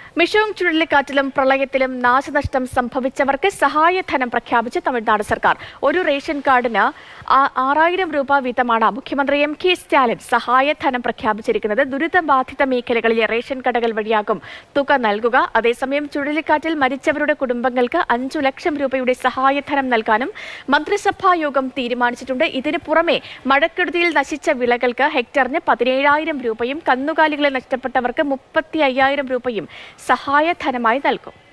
Michaung ചുഴലിക്കാറ്റിലും പ്രളയത്തിലും നാശനഷ്ടം സംഭവിച്ചവർക്ക് സഹായധനം പ്രഖ്യാപിച്ച് തമിഴ്നാട് സർക്കാർ ഒരു റേഷൻ കാർഡിന് ആ- ആറായിരം രൂപ വീതമാണ് മുഖ്യമന്ത്രി എം കെ സ്റ്റാലിൻ സഹായധനം പ്രഖ്യാപിച്ചിരിക്കുന്നത് ദുരിതബാധിത മേഖലകളിലെ റേഷൻ കടകൾ വഴിയാകും തുക നൽകുക അതേസമയം ചുഴലിക്കാറ്റിൽ മരിച്ചവരുടെ കുടുംബങ്ങൾക്ക് അഞ്ചു ലക്ഷം രൂപയുടെ സഹായധനം നൽകാനും മന്ത്രിസഭാ യോഗം തീരുമാനിച്ചിട്ടുണ്ട് ഇതിന് പുറമെ മഴക്കെടുതിയിൽ നശിച്ച വിളകൾക്ക് ഹെക്ടറിന് പതിനേഴായിരം രൂപയും കന്നുകാലികളെ നഷ്ടപ്പെട്ടവർക്ക് മുപ്പത്തി അയ്യായിരം രൂപയും സഹായധനമായി നൽകും